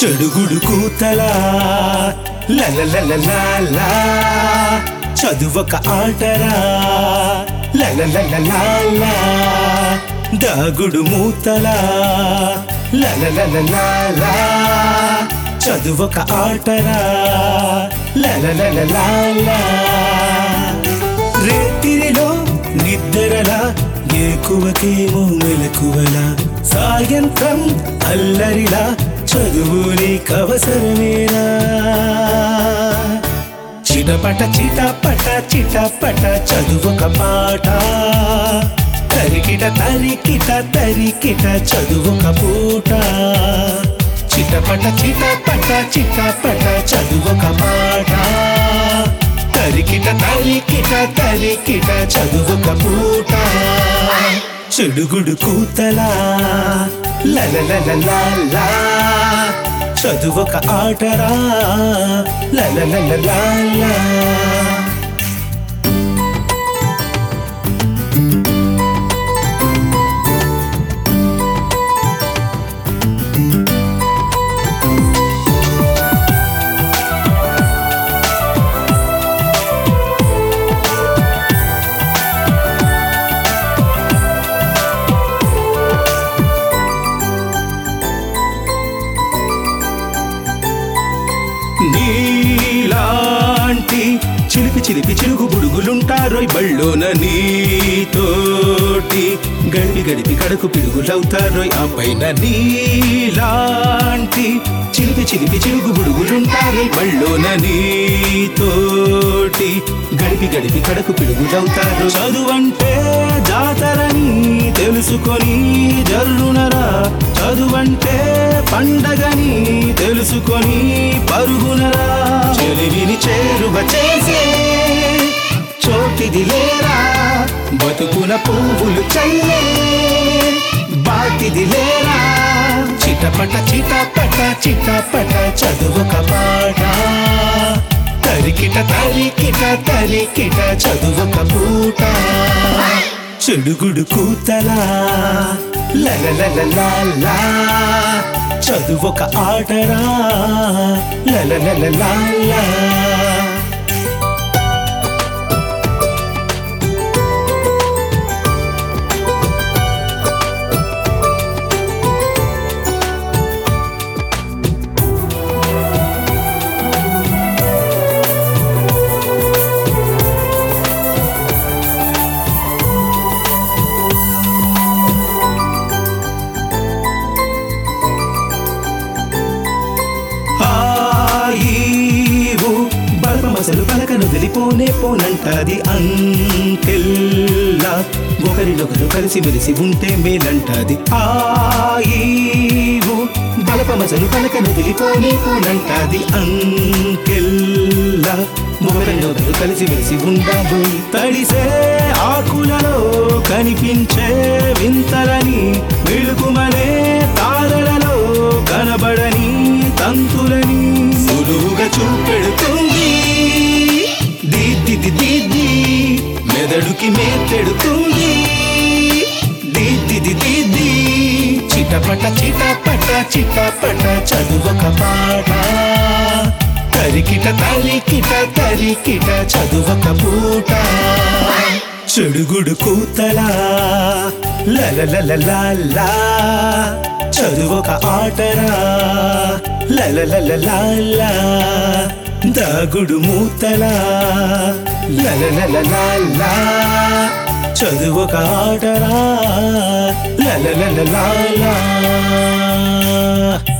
చెడుగుడు కూతలా లలలలలాలా చదువక ఆటరా లలలలలాలా దాగుడు మూతలా లలలలలాలా చదువక ఆటరా లలలలలాలా రేతిరిలో నిద్రలా ఏకువకేమో మెలకువలా సాయంత్రం అల్లరిలా చదువు నీకవసరమేనా చిటపట చిటపట చిటపట చదువొక పాట తరికిట తరికిట తరికిట చదువొక పూట చిటపట చిటపట చిటపట చదువొక పాట తరికిట తరికిట తరికిట చదువొక పూట చెడుగుడు కూతలా లలలలలాలా చదువొక ఆటరా లలలలలాలా నీలాంటి చిలిపి చిలిపి చిలుగు బుడుగులుంటారోయ్ బళ్ళోన నీతోటి గడిపి గడిపి కడకు పిడుగులవుతారోయ్ ఆ పైన నీలాంటి చిలిపి చిలిపి చిలుగు బుడుగులుంటారోయ్ బళ్ళోన నీతోటి గడిపి గడిపి కడకు పిడుగులవుతారు చదువంటే జాతరని తెలుసుకొని జల్లునరా చదువంటే పండగని తెలుసుకొని పరుగునరా చెలివిని చేరువ చేసే చోటిది లేరా బతుకున పువ్వులు చల్లే బాటిది లేరా చిటపట చిటపట చిటపట చదువుక పాట తరికిట తరికిట తరికిట చదువుక పూట చెడుగుడు కూతలా లలలలలాలా చదువొక ఆటరా లలలలలాలా ఆయివు బల్పమసలు పలకను వెళ్ళిపోనే పోనంటది అంకెల్లా ఒకరినొకరు కలిసి మెలిసి ఉంటే మేలంటది ఆయివు బలపమసలు పలకను వెళ్ళిపోనే పోనంటది అంకెల్లా ఒకరినొకరు కలిసి మెలిసి ఉండాలి తడిసే ఆకులలో కనిపించే వింతలని వెలుగుమనే తారలలో కనబడని తంతులని సులువుగా చూపెడుతుంది దీద్ది దీద్ది మెదడుకి మేతెడుతుంది దీద్ది దీద్ది చిటపట చిటపట చిటపట చదువక పాట తరికిట తరికిట తరికిట చదువక పూట చెడుగుడు కూతలా లలలలలాలా చదువొక ఆటరా లలలలలాలా దాగుడు మూతలా లలలలలాలా చదువొక ఆటరా లలలలలాలా